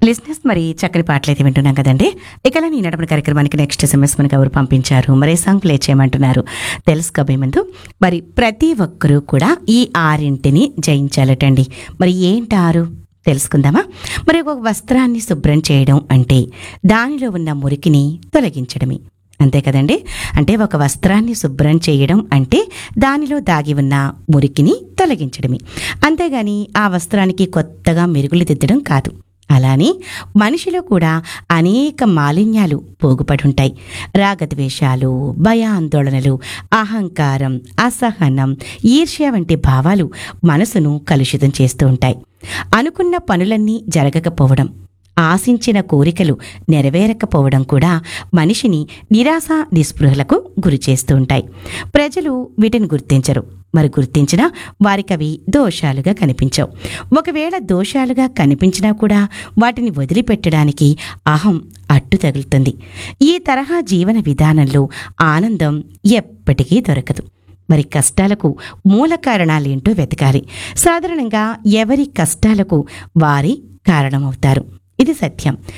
లిజినెస్ మరి చక్కని పాటలు అయితే వింటున్నాం కదండి ఇక ఈ నడపడి కార్యక్రమానికి నెక్స్ట్ ఎస్ఎంఎస్ మనకి ఎవరు పంపించారు మరి ఏ సాంగ్ ప్లే చేయమంటున్నారు తెలుసుకోబోయే ముందు మరి ప్రతి ఒక్కరూ కూడా ఈ ఆరింటిని జయించాలటండి మరి ఏంటి ఆరు తెలుసుకుందామా మరి ఒక వస్త్రాన్ని శుభ్రం చేయడం అంటే దానిలో ఉన్న మురికిని తొలగించడమే అంతే కదండి అంటే ఒక వస్త్రాన్ని శుభ్రం చేయడం అంటే దానిలో దాగి ఉన్న మురికిని తొలగించడమే అంతేగాని ఆ వస్త్రానికి కొత్తగా మెరుగులు దిద్దడం కాదు అలానే మనిషిలో కూడా అనేక మాలిన్యాలు పోగుపడి ఉంటాయి రాగద్వేషాలు భయాందోళనలు అహంకారం అసహనం ఈర్ష్య వంటి భావాలు మనసును కలుషితం చేస్తూ ఉంటాయి అనుకున్న పనులన్నీ జరగకపోవడం ఆశించిన కోరికలు నెరవేరకపోవడం కూడా మనిషిని నిరాశ నిస్పృహలకు గురి చేస్తూ ఉంటాయి ప్రజలు వీటిని గుర్తించరు మరి గుర్తించినా వారికవి దోషాలుగా కనిపించవు ఒకవేళ దోషాలుగా కనిపించినా కూడా వాటిని వదిలిపెట్టడానికి అహం అడ్డు తగులుతుంది ఈ తరహా జీవన విధానంలో ఆనందం ఎప్పటికీ దొరకదు మరి కష్టాలకు మూల కారణాలేంటో వెతకాలి సాధారణంగా ఎవరి కష్టాలకు వారి కారణమవుతారు ఇది సత్యం